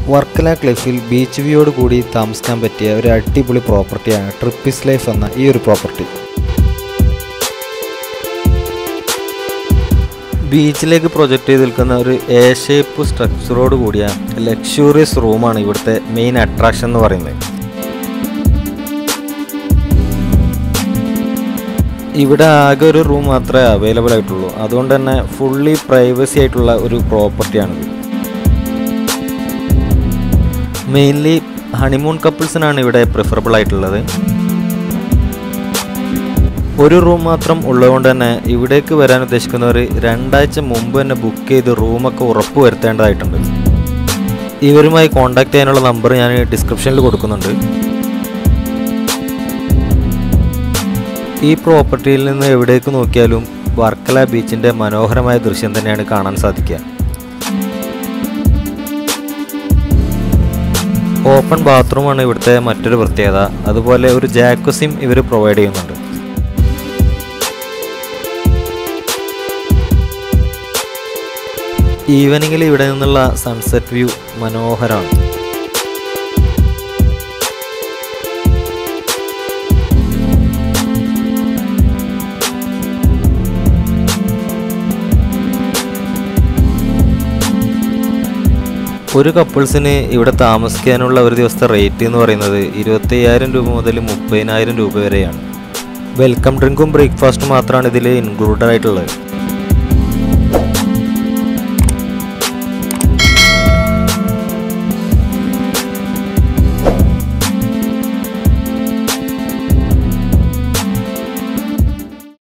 Varkala ക്ലിഫിൽ beach വ്യൂയോട് കൂടി താമസിക്കാൻ പറ്റിയ ഒരു അടിപൊളി പ്രോപ്പർട്ടിയാണ് ട്രിപ്പിസ് ലൈഫ് എന്ന ഈ ഒരു പ്രോപ്പർട്ടി ബീച്ചിലേക്ക് പ്രൊജക്റ്റ് ചെയ്ത് നിൽക്കുന്ന ഒരു എ ഷേപ്പ് സ്ട്രക്ചറോട് കൂടിയ ലക്ഷൂറിയസ് റൂമാണ് ഇവിടുത്തെ മെയിൻ അട്രാക്ഷൻ എന്ന് പറയുന്നത് ഇവിടെ ആകെ ഒരു റൂം മാത്രമേ അവൈലബിൾ ആയിട്ടുള്ളൂ അതുകൊണ്ട് തന്നെ ഫുള്ളി പ്രൈവസി ആയിട്ടുള്ള ഒരു പ്രോപ്പർട്ടിയാണിത് മെയിൻലി ഹണിമൂൺ കപ്പിൾസിനാണ് ഇവിടെ പ്രിഫറബിൾ ആയിട്ടുള്ളത് ഒരു റൂം മാത്രം ഉള്ളതുകൊണ്ട് തന്നെ ഇവിടേക്ക് വരാൻ ഉദ്ദേശിക്കുന്നവർ രണ്ടാഴ്ച മുമ്പ് തന്നെ ബുക്ക് ചെയ്ത് റൂമൊക്കെ ഉറപ്പ് വരുത്തേണ്ടതായിട്ടുണ്ട് ഇവരുമായി കോൺടാക്ട് ചെയ്യാനുള്ള നമ്പർ ഞാൻ ഡിസ്ക്രിപ്ഷനിൽ കൊടുക്കുന്നുണ്ട് ഈ പ്രോപ്പർട്ടിയിൽ നിന്ന് എവിടേക്ക് നോക്കിയാലും വർക്കല ബീച്ചിൻ്റെ മനോഹരമായ ദൃശ്യം തന്നെയാണ് കാണാൻ സാധിക്കുക ഓപ്പൺ ബാത്റൂമാണ് ഇവിടുത്തെ മറ്റൊരു പ്രത്യേകത അതുപോലെ ഒരു ജാക്കുസിം ഇവർ പ്രൊവൈഡ് ചെയ്യുന്നുണ്ട് ഈവനിങ്ങിൽ ഇവിടെ നിന്നുള്ള സൺസെറ്റ് വ്യൂ മനോഹരമാണ് ഒരു കപ്പിൾസിന് ഇവിടെ താമസിക്കാനുള്ള ഒരു ദിവസത്തെ റേറ്റ് എന്ന് പറയുന്നത് ഇരുപത്തി അയ്യായിരം രൂപ മുതൽ മുപ്പതിനായിരം രൂപ വരെയാണ് വെൽക്കം ഡ്രിങ്കും ബ്രേക്ക്ഫാസ്റ്റും മാത്രമാണ് ഇതിൽ ഇൻക്ലൂഡഡ് ആയിട്ടുള്ളത്